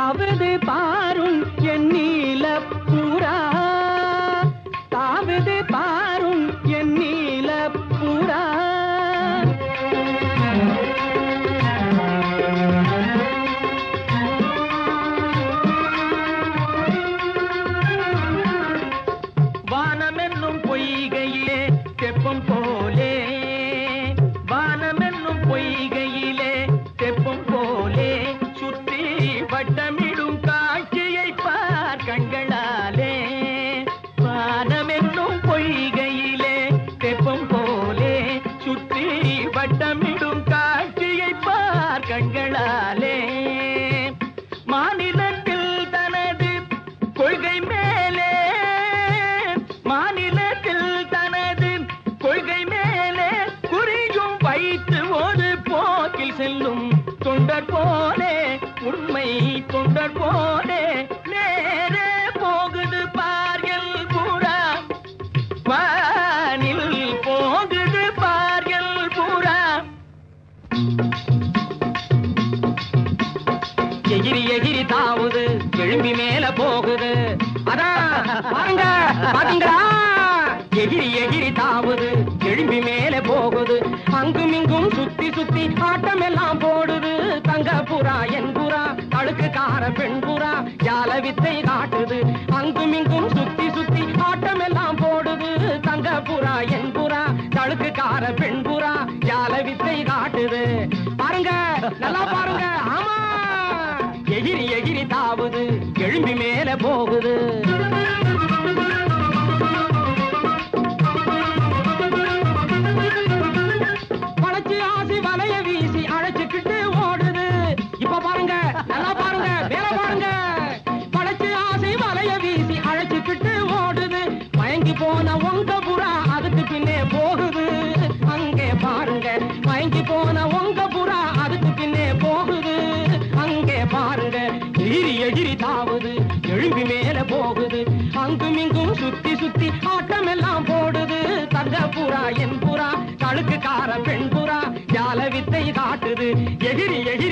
தாவுது பாரும் என் நீல பூரா தாவுது பாரும் என் நீல பூரா வானமென்னும் பொய்கையிலே தெப்பம் போலே வானமென்னும் பொய்கையிலே தெப்பம் போலே சுற்றி வட்டமிடும் காட்சியை பார் கண்களாலே வானமென்னும் பொய்கையிலே தெப்பம் போலே சுற்றி வட்டமிடும் காட்சியை பார் கண்களாலே மாநிலத்தில் தனது கொள்கை மேலே மாநிலத்தில் தனது கொள்கை மேலே குறியும் வைத்து ஒரு போக்கில் செல்லும் தொண்டர் போலே உண்மை தொண்டர் போலே நேரே போகுது பார்கள் பூரா வானில் போகுது பார்கள் பூரா எகிரி எகிரி தாவுது எழும்பி மேல போகுது அதான் பாருங்க பாத்தீங்களா எகிரி எகிரி தாவுது எழும்பி மேல போகுது அங்கும் இங்கும் சுத்தி சுத்தி ஆட்டம் எல்லாம் போடுது தங்க புறா என் புறா அழுக்கு கார பெண் புறா ஜால வித்தை காட்டுது அங்கும் இங்கும் சுத்தி சுத்தி ஆட்டம் எல்லாம் போடுது தங்க புறா என் புறா தழுக்கு கார பெண் புறா ஜால வித்தை காட்டுது பாருங்க நல்லா பாருங்க ஆமா எகிரி எகிரி தாவுது எழும்பி மேல போகுது வளைச்சு ஆசி வலைய வீசி அழைச்சுக்கிட்டு ஓடுது இப்ப பாருங்க நல்லா பாருங்க வேலை பாருங்க வளைச்சு ஆசி வலைய வீசி அழைச்சுக்கிட்டு ஓடுது மயங்கி போன உங்க புறா அதுக்கு பின்னே போகுது அங்கே பாருங்க மயங்கி போன உங்க புறா அதுக்கு பின்னே போகுது அங்கே பாருங்க எகிரி எகிரி தாவுது எழும்பி மேல போகுது அங்கும் இங்கும் சுத்தி சுத்தி ஆட்டம் எல்லாம் போடுது தங்க புறா என் புறா கழுக்கு கார பெண் புறா ஜால வித்தை காட்டுது எகிரி எகிரி